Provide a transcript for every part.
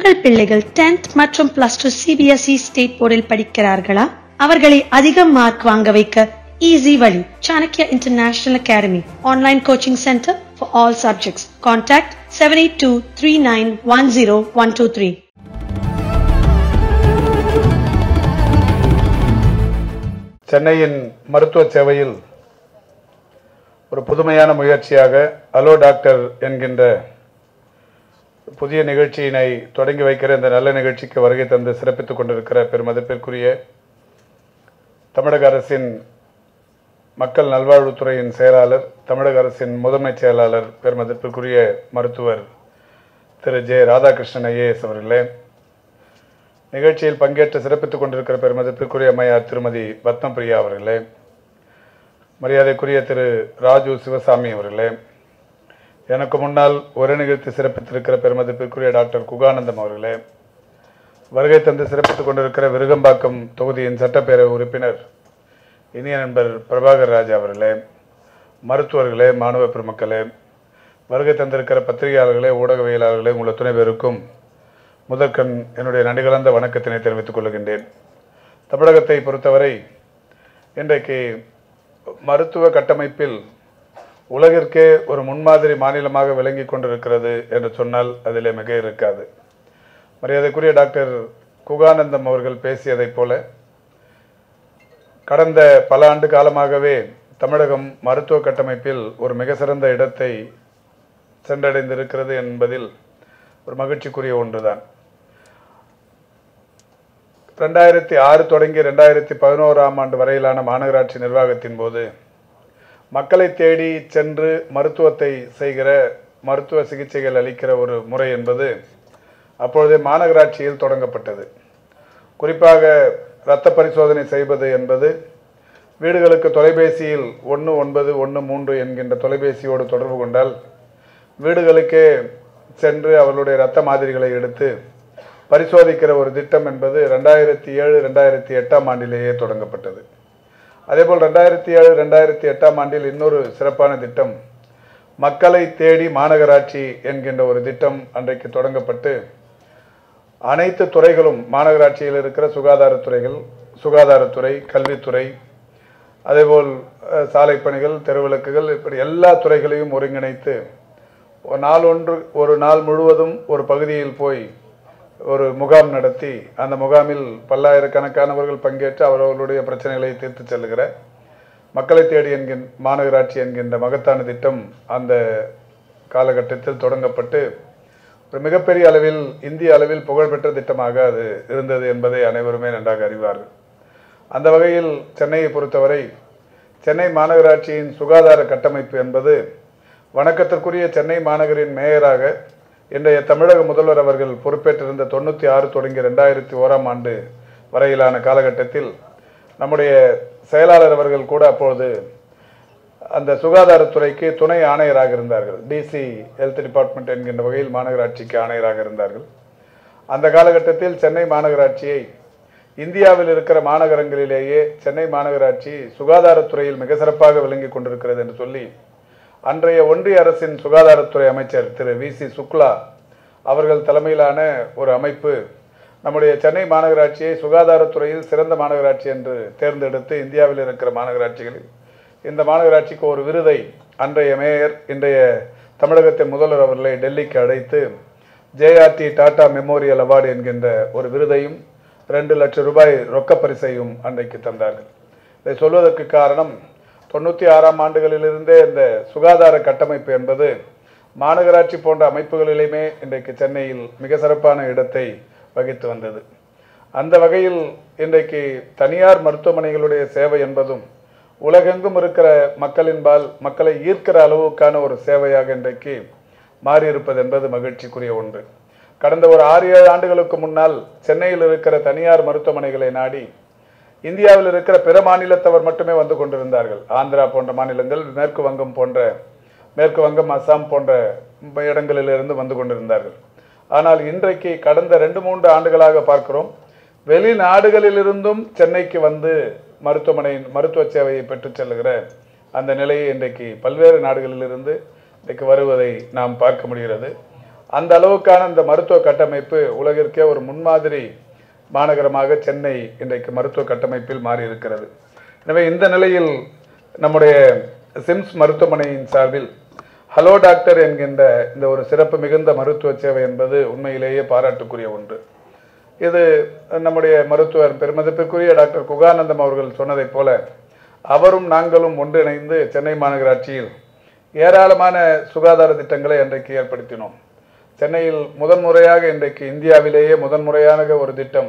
உங்கள் பிள்ளைகள் 10th மற்றும் பிளஸ் டூ சிபிஎஸ்இ ஸ்டேட் போர்டில் படிக்கிறார்களா அவர்களை அதிக மார்க் வாங்க வைக்க ஈஸி வழி Chanakya international academy online coaching centre for all subjects contact seven eight two three nine one zero one two three சென்னையின் மருத்துவ சேவையில் ஒரு புதுமையான முயற்சியாக அலோ டாக்டர் என்கின்ற புதிய நிகழ்ச்சியினை தொடங்கி வைக்கிற இந்த நல்ல நிகழ்ச்சிக்கு வருகை தந்து சிறப்பித்துக் கொண்டிருக்கிற பெருமதிப்பிற்குரிய தமிழக அரசின் மக்கள் நல்வாழ்வுத்துறையின் செயலாளர் தமிழக அரசின் முதன்மை செயலாளர் பெருமதிப்பிற்குரிய மருத்துவர் திரு ஜே ராதாகிருஷ்ணன் ஐஏஎஸ் அவர்களே நிகழ்ச்சியில் பங்கேற்று சிறப்பித்துக் கொண்டிருக்கிற பெருமதிப்பிற்குரிய அம்மையார் திருமதி பத்மபிரியா அவர்களே மரியாதைக்குரிய திரு ராஜு சிவசாமி அவர்களே எனக்கு முன்னால் ஒரு நிகழ்ச்சி சிறப்பித்திருக்கிற பெருமதிப்பிற்குரிய டாக்டர் குகானந்தம் அவர்களே வருகை தந்து சிறப்பித்துக் கொண்டிருக்கிற விருகம்பாக்கம் தொகுதியின் சட்டப்பேரவை உறுப்பினர் இனிய நண்பர் பிரபாகர் ராஜா அவர்களே மருத்துவர்களே மாணவ பெருமக்களே வருகை தந்திருக்கிற பத்திரிகையாளர்களே ஊடகவியலாளர்களே உங்கள் துணை பேருக்கும் முதற்கண் என்னுடைய நடிகலந்த வணக்கத்தினை தெரிவித்துக் கொள்கின்றேன் தமிழகத்தை பொறுத்தவரை இன்றைக்கு மருத்துவ கட்டமைப்பில் உலகிற்கே ஒரு முன்மாதிரி மாநிலமாக விளங்கி கொண்டிருக்கிறது என்று சொன்னால் அதிலே மிக இருக்காது மரியாதைக்குரிய டாக்டர் குகானந்தம் அவர்கள் பேசியதைப் போல கடந்த பல ஆண்டு காலமாகவே தமிழகம் மருத்துவ கட்டமைப்பில் ஒரு மிக சிறந்த இடத்தை சென்றடைந்திருக்கிறது என்பதில் ஒரு மகிழ்ச்சிக்குரிய ஒன்றுதான் ரெண்டாயிரத்தி ஆறு தொடங்கி ரெண்டாயிரத்தி பதினோராம் ஆண்டு வரையிலான மாநகராட்சி நிர்வாகத்தின் போது மக்களை தேடி சென்று மருத்துவத்தை செய்கிற மருத்துவ சிகிச்சைகள் அளிக்கிற ஒரு முறை என்பது அப்பொழுதே மாநகராட்சியில் தொடங்கப்பட்டது குறிப்பாக இரத்த பரிசோதனை செய்வது என்பது வீடுகளுக்கு தொலைபேசியில் ஒன்று ஒன்பது ஒன்று மூன்று என்கின்ற தொலைபேசியோடு தொடர்பு கொண்டால் வீடுகளுக்கே சென்று அவர்களுடைய இரத்த மாதிரிகளை எடுத்து பரிசோதிக்கிற ஒரு திட்டம் என்பது ரெண்டாயிரத்தி ஏழு ரெண்டாயிரத்தி எட்டாம் ஆண்டிலேயே தொடங்கப்பட்டது அதேபோல் ரெண்டாயிரத்தி ஏழு ரெண்டாயிரத்தி எட்டாம் ஆண்டில் இன்னொரு சிறப்பான திட்டம் மக்களை தேடி மாநகராட்சி என்கின்ற ஒரு திட்டம் அன்றைக்கு தொடங்கப்பட்டு அனைத்து துறைகளும் மாநகராட்சியில் இருக்கிற சுகாதாரத்துறைகள் சுகாதாரத்துறை கல்வித்துறை அதேபோல் அஹ், சாலை பணிகள் தெருவிளக்குகள் இப்படி எல்லா துறைகளையும் ஒருங்கிணைத்து ஒரு நாள் ஒன்று ஒரு நாள் முழுவதும் ஒரு பகுதியில் போய் ஒரு முகாம் நடத்தி அந்த முகாமில் பல்லாயிரக்கணக்கானவர்கள் பங்கேற்று அவரவர்களுடைய பிரச்சனைகளை தீர்த்து செல்லுகிற மக்களை தேடி என்கின்ற மாநகராட்சி என்கின்ற மகத்தான திட்டம் அந்த காலகட்டத்தில் தொடங்கப்பட்டு ஒரு மிகப்பெரிய அளவில் இந்திய அளவில் புகழ்பெற்ற திட்டமாக அது இருந்தது என்பதை அனைவருமே நன்றாக அறிவார்கள் அந்த வகையில் சென்னையை பொறுத்தவரை சென்னை மாநகராட்சியின் சுகாதார கட்டமைப்பு என்பது வணக்கத்திற்குரிய சென்னை மாநகரின் மேயராக இன்றைய தமிழக முதல்வர் அவர்கள் பொறுப்பேற்றிருந்த தொண்ணூற்றி ஆறு தொடங்கி ரெண்டாயிரத்தி ஓராம் ஆண்டு வரையிலான காலகட்டத்தில் நம்முடைய செயலாளர் அவர்கள் கூட அப்பொழுது அந்த சுகாதாரத்துறைக்கு துணை ஆணையராக இருந்தார்கள் டிசி ஹெல்த் டிபார்ட்மெண்ட் என்கின்ற வகையில் மாநகராட்சிக்கு ஆணையராக இருந்தார்கள் அந்த காலகட்டத்தில் சென்னை மாநகராட்சியை இந்தியாவில் இருக்கிற மாநகரங்களிலேயே சென்னை மாநகராட்சி சுகாதாரத்துறையில் மிக சிறப்பாக விளங்கி கொண்டிருக்கிறது என்று சொல்லி அன்றைய ஒன்றிய அரசின் சுகாதாரத்துறை அமைச்சர் திரு வி சி சுக்லா அவர்கள் தலைமையிலான ஒரு அமைப்பு நம்முடைய சென்னை மாநகராட்சியை சுகாதாரத்துறையில் சிறந்த மாநகராட்சி என்று தேர்ந்தெடுத்து இந்தியாவில் இருக்கிற மாநகராட்சிகளில் இந்த மாநகராட்சிக்கு ஒரு விருதை அன்றைய மேயர் இன்றைய தமிழகத்தின் முதல்வர் அவர்களை டெல்லிக்கு அழைத்து ஜேஆர்டி டாடா மெமோரியல் அவார்டு என்கின்ற ஒரு விருதையும் ரெண்டு லட்சம் ரூபாய் ரொக்க பரிசையும் அன்றைக்கு தந்தார்கள் இதை சொல்வதற்கு காரணம் தொண்ணூற்றி ஆறாம் ஆண்டுகளிலிருந்தே இந்த சுகாதார கட்டமைப்பு என்பது மாநகராட்சி போன்ற அமைப்புகளிலுமே இன்றைக்கு சென்னையில் மிக சிறப்பான இடத்தை வகித்து வந்தது அந்த வகையில் இன்றைக்கு தனியார் மருத்துவமனைகளுடைய சேவை என்பதும் உலகெங்கும் இருக்கிற மக்களின்பால் மக்களை ஈர்க்கிற அளவுக்கான ஒரு சேவையாக இன்றைக்கு மாறியிருப்பது என்பது மகிழ்ச்சிக்குரிய ஒன்று கடந்த ஒரு ஆறு ஏழு ஆண்டுகளுக்கு முன்னால் சென்னையில் இருக்கிற தனியார் மருத்துவமனைகளை நாடி இந்தியாவில் இருக்கிற பிற மாநிலத்தவர் மட்டுமே வந்து கொண்டிருந்தார்கள் ஆந்திரா போன்ற மாநிலங்கள் மேற்கு வங்கம் போன்ற மேற்கு வங்கம் அஸ்ஸாம் போன்ற இடங்களிலிருந்து வந்து கொண்டிருந்தார்கள் ஆனால் இன்றைக்கு கடந்த ரெண்டு மூன்று ஆண்டுகளாக பார்க்கிறோம் வெளிநாடுகளிலிருந்தும் சென்னைக்கு வந்து மருத்துவமனை மருத்துவ சேவையை பெற்றுச் செல்லுகிற அந்த நிலையை இன்றைக்கு பல்வேறு நாடுகளிலிருந்து இன்றைக்கு வருவதை நாம் பார்க்க முடிகிறது அந்த அளவுக்கான இந்த மருத்துவ கட்டமைப்பு உலகிற்கே ஒரு முன்மாதிரி மாநகரமாக சென்னை இன்றைக்கு மருத்துவ கட்டமைப்பில் மாறி இருக்கிறது எனவே இந்த நிலையில் நம்முடைய சிம்ஸ் மருத்துவமனையின் சார்பில் ஹலோ டாக்டர் என்கின்ற இந்த ஒரு சிறப்பு மிகுந்த மருத்துவ சேவை என்பது உண்மையிலேயே பாராட்டுக்குரிய ஒன்று இது நம்முடைய மருத்துவர் பெருமதிப்பிற்குரிய டாக்டர் குகானந்தம் அவர்கள் சொன்னதைப் போல அவரும் நாங்களும் ஒன்றிணைந்து சென்னை மாநகராட்சியில் ஏராளமான சுகாதார திட்டங்களை அன்றைக்கு ஏற்படுத்தினோம் சென்னையில் முதன்முறையாக இன்றைக்கு இந்தியாவிலேயே முதன்முறையான ஒரு திட்டம்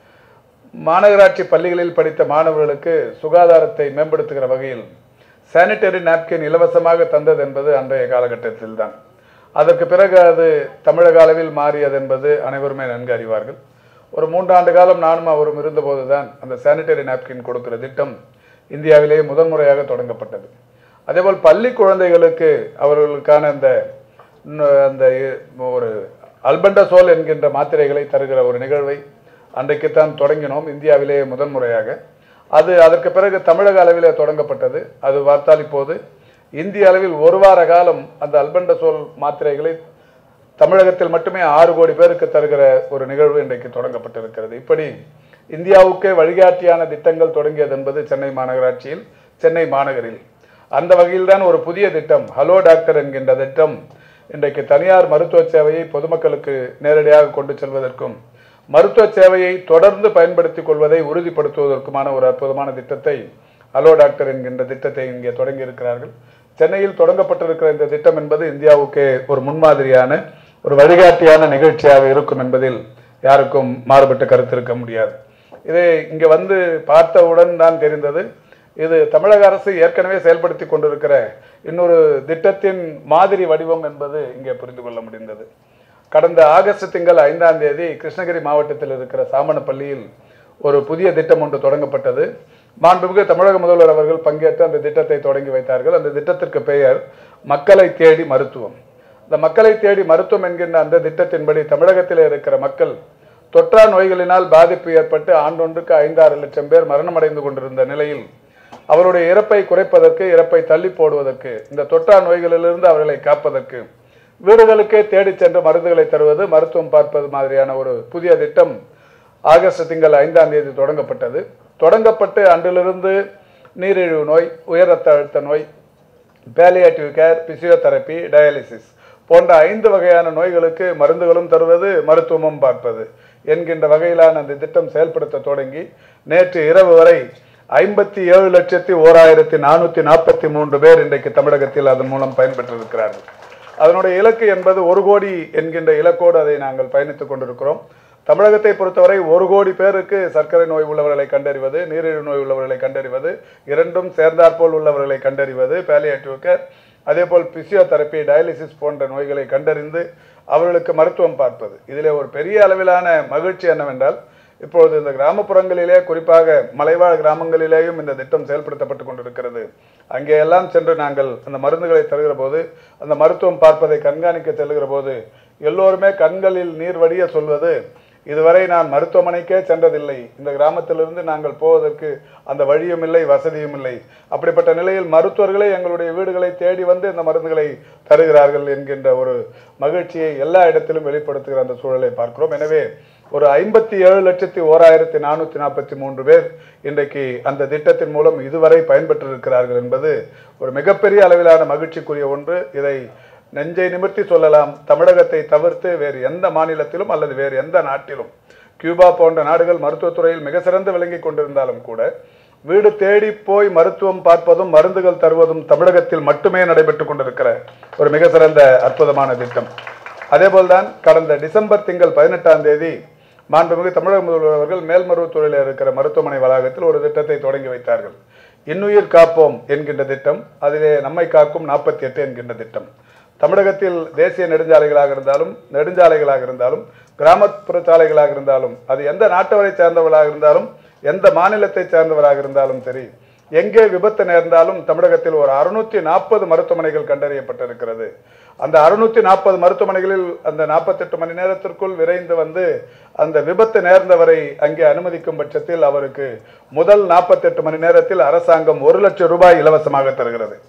மாநகராட்சி பள்ளிகளில் படித்த மாணவர்களுக்கு சுகாதாரத்தை மேம்படுத்துகிற வகையில் சானிட்டரி நாப்கின் இலவசமாக தந்தது என்பது அன்றைய காலகட்டத்தில் தான் அதற்கு பிறகு அது தமிழக அளவில் மாறியது என்பது அனைவருமே நன்கு அறிவார்கள் ஒரு மூன்றாண்டு காலம் நானும் அவரும் இருந்தபோது தான் அந்த சானிட்டரி நாப்கின் கொடுக்கிற திட்டம் இந்தியாவிலேயே முதன்முறையாக தொடங்கப்பட்டது அதேபோல் பள்ளி குழந்தைகளுக்கு அவர்களுக்கான அந்த இன்னும் அந்த ஒரு அல்பண்டசோல் என்கின்ற மாத்திரைகளை தருகிற ஒரு நிகழ்வை அன்றைக்குத்தான் தொடங்கினோம் இந்தியாவிலேயே முதன்முறையாக அது அதற்கு பிறகு தமிழக அளவிலே தொடங்கப்பட்டது அது பார்த்தால் இப்போது இந்திய அளவில் ஒரு வார காலம் அந்த அல்பண்டசோல் மாத்திரைகளை தமிழகத்தில் மட்டுமே ஆறு கோடி பேருக்கு தருகிற ஒரு நிகழ்வு இன்றைக்கு தொடங்கப்பட்டிருக்கிறது இப்படி இந்தியாவுக்கே வழிகாட்டியான திட்டங்கள் தொடங்கியது என்பது சென்னை மாநகராட்சியில் சென்னை மாநகரில் அந்த வகையில்தான் ஒரு புதிய திட்டம் ஹலோ டாக்டர் என்கின்ற திட்டம் இன்றைக்கு தனியார் மருத்துவ சேவையை பொதுமக்களுக்கு நேரடியாக கொண்டு செல்வதற்கும் மருத்துவ சேவையை தொடர்ந்து பயன்படுத்திக் கொள்வதை உறுதிப்படுத்துவதற்குமான ஒரு அற்புதமான திட்டத்தை ஹலோ டாக்டர் என்கின்ற திட்டத்தை இங்கே தொடங்கி இருக்கிறார்கள் சென்னையில் தொடங்கப்பட்டிருக்கிற இந்த திட்டம் என்பது இந்தியாவுக்கே ஒரு முன்மாதிரியான ஒரு வழிகாட்டியான நிகழ்ச்சியாக இருக்கும் என்பதில் யாருக்கும் மாறுபட்ட கருத்து இருக்க முடியாது இதை இங்கே வந்து பார்த்தவுடன் தான் தெரிந்தது இது தமிழக அரசு ஏற்கனவே செயல்படுத்தி கொண்டிருக்கிற இன்னொரு திட்டத்தின் மாதிரி வடிவம் என்பது இங்கே புரிந்து கொள்ள முடிந்தது கடந்த ஆகஸ்ட் திங்கள் ஐந்தாம் தேதி கிருஷ்ணகிரி மாவட்டத்தில் இருக்கிற சாமணப்பள்ளியில் ஒரு புதிய திட்டம் ஒன்று தொடங்கப்பட்டது மாண்புமிகு தமிழக முதல்வர் அவர்கள் பங்கேற்று அந்த திட்டத்தை தொடங்கி வைத்தார்கள் அந்த திட்டத்திற்கு பெயர் மக்களை தேடி மருத்துவம் இந்த மக்களை தேடி மருத்துவம் என்கின்ற அந்த திட்டத்தின்படி தமிழகத்தில் இருக்கிற மக்கள் தொற்றா நோய்களினால் பாதிப்பு ஏற்பட்டு ஆண்டொன்றுக்கு ஐந்தாறு லட்சம் பேர் மரணமடைந்து கொண்டிருந்த நிலையில் அவருடைய இறப்பை குறைப்பதற்கு இறப்பை தள்ளி போடுவதற்கு இந்த தொற்றா நோய்களிலிருந்து அவர்களை காப்பதற்கு வீடுகளுக்கே தேடி சென்று மருந்துகளை தருவது மருத்துவம் பார்ப்பது மாதிரியான ஒரு புதிய திட்டம் ஆகஸ்ட் திங்கள் ஐந்தாம் தேதி தொடங்கப்பட்டது தொடங்கப்பட்டு அன்றிலிருந்து நீரிழிவு நோய் உயர் ரத்த அழுத்த நோய் பேலியேட்டிவ் கேர் பிசியோதெரப்பி டயாலிசிஸ் போன்ற ஐந்து வகையான நோய்களுக்கு மருந்துகளும் தருவது மருத்துவமும் பார்ப்பது என்கின்ற வகையிலான அந்த திட்டம் செயல்படுத்த தொடங்கி நேற்று இரவு வரை ஐம்பத்தி ஏழு லட்சத்தி ஓராயிரத்தி நானூத்தி நாற்பத்தி மூன்று பேர் இன்றைக்கு தமிழகத்தில் அதன் மூலம் பயன்பெற்றிருக்கிறார்கள் அதனுடைய இலக்கு என்பது ஒரு கோடி என்கின்ற இலக்கோடு அதை நாங்கள் பயணித்துக் கொண்டிருக்கிறோம் தமிழகத்தை பொறுத்தவரை ஒரு கோடி பேருக்கு சர்க்கரை நோய் உள்ளவர்களை கண்டறிவது நீரிழிவு நோய் உள்ளவர்களை கண்டறிவது இரண்டும் சேர்ந்தாற்போல் உள்ளவர்களை கண்டறிவது பேலியேட்டிவ் கேர் அதேபோல் பிசியோதெரப்பி டயாலிசிஸ் போன்ற நோய்களை கண்டறிந்து அவர்களுக்கு மருத்துவம் பார்ப்பது இதிலே ஒரு பெரிய அளவிலான மகிழ்ச்சி என்னவென்றால் இப்பொழுது இந்த கிராமப்புறங்களிலே குறிப்பாக மலைவாழ் கிராமங்களிலேயும் இந்த திட்டம் செயல்படுத்தப்பட்டு கொண்டிருக்கிறது அங்கே எல்லாம் சென்று நாங்கள் அந்த மருந்துகளை தருகிற போது அந்த மருத்துவம் பார்ப்பதை கண்காணிக்க செல்கிற போது எல்லோருமே கண்களில் நீர் வடிய சொல்வது இதுவரை நான் மருத்துவமனைக்கே சென்றதில்லை இந்த கிராமத்திலிருந்து நாங்கள் போவதற்கு அந்த வழியும் இல்லை வசதியும் இல்லை அப்படிப்பட்ட நிலையில் மருத்துவர்களே எங்களுடைய வீடுகளை தேடி வந்து இந்த மருந்துகளை தருகிறார்கள் என்கின்ற ஒரு மகிழ்ச்சியை எல்லா இடத்திலும் வெளிப்படுத்துகிற அந்த சூழலை பார்க்கிறோம் எனவே ஒரு ஐம்பத்தி ஏழு லட்சத்தி ஓராயிரத்தி நானூற்றி நாற்பத்தி மூன்று பேர் இன்றைக்கு அந்த திட்டத்தின் மூலம் இதுவரை பயன்பெற்றிருக்கிறார்கள் என்பது ஒரு மிகப்பெரிய அளவிலான மகிழ்ச்சிக்குரிய ஒன்று இதை நெஞ்சை நிமிர்த்தி சொல்லலாம் தமிழகத்தை தவிர்த்து வேறு எந்த மாநிலத்திலும் அல்லது வேறு எந்த நாட்டிலும் கியூபா போன்ற நாடுகள் மருத்துவத்துறையில் மிக சிறந்து விளங்கி கொண்டிருந்தாலும் கூட வீடு தேடி போய் மருத்துவம் பார்ப்பதும் மருந்துகள் தருவதும் தமிழகத்தில் மட்டுமே நடைபெற்றுக் கொண்டிருக்கிற ஒரு மிக சிறந்த அற்புதமான திட்டம் அதேபோல்தான் கடந்த டிசம்பர் திங்கள் பதினெட்டாம் தேதி மாண்புமிகு தமிழக முதல்வர் அவர்கள் மேல்மருவத்தூரில் இருக்கிற மருத்துவமனை வளாகத்தில் ஒரு திட்டத்தை தொடங்கி வைத்தார்கள் இன்னுயிர் காப்போம் என்கின்ற திட்டம் அதிலே நம்மை காக்கும் நாற்பத்தி எட்டு என்கின்ற திட்டம் தமிழகத்தில் தேசிய நெடுஞ்சாலைகளாக இருந்தாலும் நெடுஞ்சாலைகளாக இருந்தாலும் கிராமப்புற சாலைகளாக இருந்தாலும் அது எந்த நாட்டவரை சேர்ந்தவர்களாக இருந்தாலும் எந்த மாநிலத்தை சேர்ந்தவராக இருந்தாலும் சரி எங்கே விபத்து நேர்ந்தாலும் தமிழகத்தில் ஒரு அறுநூத்தி நாற்பது மருத்துவமனைகள் கண்டறியப்பட்டிருக்கிறது அந்த அறுநூத்தி நாற்பது மருத்துவமனைகளில் அந்த நாற்பத்தெட்டு மணி நேரத்திற்குள் விரைந்து வந்து அந்த விபத்து நேர்ந்தவரை அங்கே அனுமதிக்கும் பட்சத்தில் அவருக்கு முதல் நாற்பத்தெட்டு மணி நேரத்தில் அரசாங்கம் ஒரு லட்சம் ரூபாய் இலவசமாக தருகிறது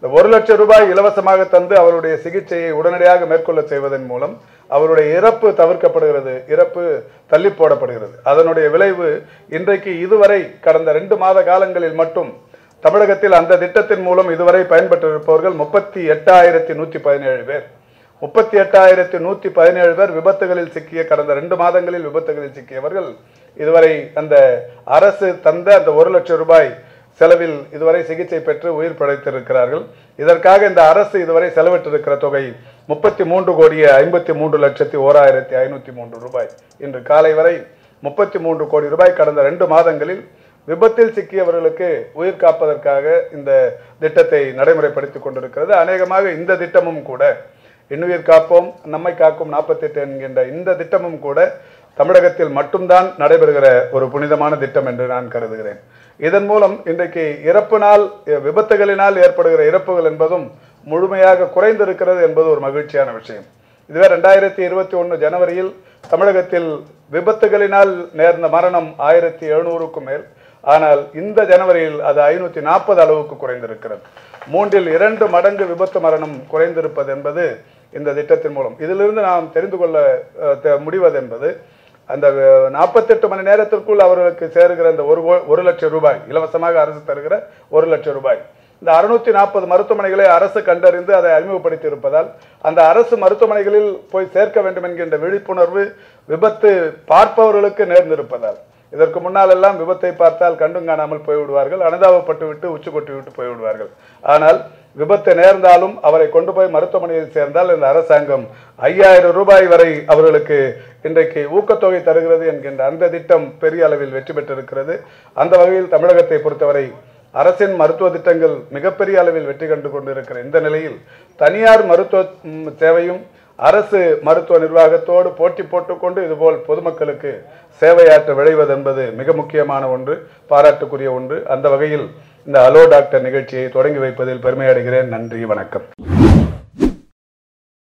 இந்த ஒரு லட்சம் ரூபாய் இலவசமாக தந்து அவருடைய சிகிச்சையை உடனடியாக மேற்கொள்ள செய்வதன் மூலம் அவருடைய இறப்பு தவிர்க்கப்படுகிறது இறப்பு தள்ளி போடப்படுகிறது அதனுடைய விளைவு இன்றைக்கு இதுவரை கடந்த ரெண்டு மாத காலங்களில் மட்டும் தமிழகத்தில் அந்த திட்டத்தின் மூலம் இதுவரை பயன்பெற்றிருப்பவர்கள் முப்பத்தி எட்டாயிரத்தி நூற்றி பதினேழு பேர் முப்பத்தி எட்டாயிரத்தி நூற்றி பதினேழு பேர் விபத்துகளில் சிக்கிய கடந்த ரெண்டு மாதங்களில் விபத்துகளில் சிக்கியவர்கள் இதுவரை அந்த அரசு தந்த அந்த ஒரு லட்சம் ரூபாய் செலவில் இதுவரை சிகிச்சை பெற்று உயிர் பிழைத்திருக்கிறார்கள் இதற்காக இந்த அரசு இதுவரை செலவிட்டிருக்கிற தொகை முப்பத்தி மூன்று கோடியே ஐம்பத்தி மூன்று லட்சத்தி ஓராயிரத்தி ஐநூற்றி மூன்று ரூபாய் இன்று காலை வரை முப்பத்தி மூன்று கோடி ரூபாய் கடந்த ரெண்டு மாதங்களில் விபத்தில் சிக்கியவர்களுக்கு உயிர் காப்பதற்காக இந்த திட்டத்தை நடைமுறைப்படுத்திக் கொண்டிருக்கிறது அநேகமாக இந்த திட்டமும் கூட இன்னுயிர் காப்போம் நம்மை காக்கும் நாற்பத்தெட்டு என்கின்ற இந்த திட்டமும் கூட தமிழகத்தில் மட்டும்தான் நடைபெறுகிற ஒரு புனிதமான திட்டம் என்று நான் கருதுகிறேன் இதன் மூலம் இன்றைக்கு இறப்பினால் விபத்துகளினால் ஏற்படுகிற இறப்புகள் என்பதும் முழுமையாக குறைந்திருக்கிறது என்பது ஒரு மகிழ்ச்சியான விஷயம் இதுவே ரெண்டாயிரத்தி இருபத்தி ஒன்று ஜனவரியில் தமிழகத்தில் விபத்துகளினால் நேர்ந்த மரணம் ஆயிரத்தி எழுநூறுக்கும் மேல் ஆனால் இந்த ஜனவரியில் அது ஐநூற்றி நாற்பது அளவுக்கு குறைந்திருக்கிறது மூன்றில் இரண்டு மடங்கு விபத்து மரணம் குறைந்திருப்பது என்பது இந்த திட்டத்தின் மூலம் இதிலிருந்து நாம் தெரிந்து கொள்ள அஹ், தெ- முடிவது என்பது அந்த நாற்பத்தெட்டு மணி நேரத்திற்குள் அவர்களுக்கு சேருகிற இந்த ஒரு கோ- ஒரு லட்சம் ரூபாய் இலவசமாக அரசு தருகிற ஒரு லட்சம் ரூபாய் இந்த அறுநூத்தி நாற்பது மருத்துவமனைகளை அரசு கண்டறிந்து அதை அறிமுகப்படுத்தி இருப்பதால் அந்த அரசு மருத்துவமனைகளில் போய் சேர்க்க வேண்டும் என்கின்ற விழிப்புணர்வு விபத்து பார்ப்பவர்களுக்கு நேர்ந்திருப்பதால் இதற்கு முன்னால் எல்லாம் விபத்தை பார்த்தால் கண்டும் காணாமல் போய்விடுவார்கள் அனுதாபப்பட்டு விட்டு உச்சி கொட்டி விட்டு போய்விடுவார்கள் ஆனால் விபத்து நேர்ந்தாலும் அவரை கொண்டு போய் மருத்துவமனையில் சேர்ந்தால் இந்த அரசாங்கம் ஐயாயிரம் ரூபாய் வரை அவர்களுக்கு இன்றைக்கு ஊக்கத்தொகை தருகிறது என்கின்ற அந்த திட்டம் பெரிய அளவில் வெற்றி பெற்றிருக்கிறது அந்த வகையில் தமிழகத்தை பொறுத்தவரை அரசின் மருத்துவ திட்டங்கள் மிகப்பெரிய அளவில் வெற்றி கண்டு கொண்டிருக்கிற இந்த நிலையில் தனியார் மருத்துவ ம், சேவையும் அரசு மருத்துவ நிர்வாகத்தோடு போட்டி போட்டுக்கொண்டு இதுபோல் பொதுமக்களுக்கு சேவையாற்ற விளைவது என்பது மிக முக்கியமான ஒன்று பாராட்டுக்குரிய ஒன்று அந்த வகையில் இந்த அலோ டாக்டர் நிகழ்ச்சியை தொடங்கி வைப்பதில் பெருமை அடைகிறேன் நன்றி வணக்கம்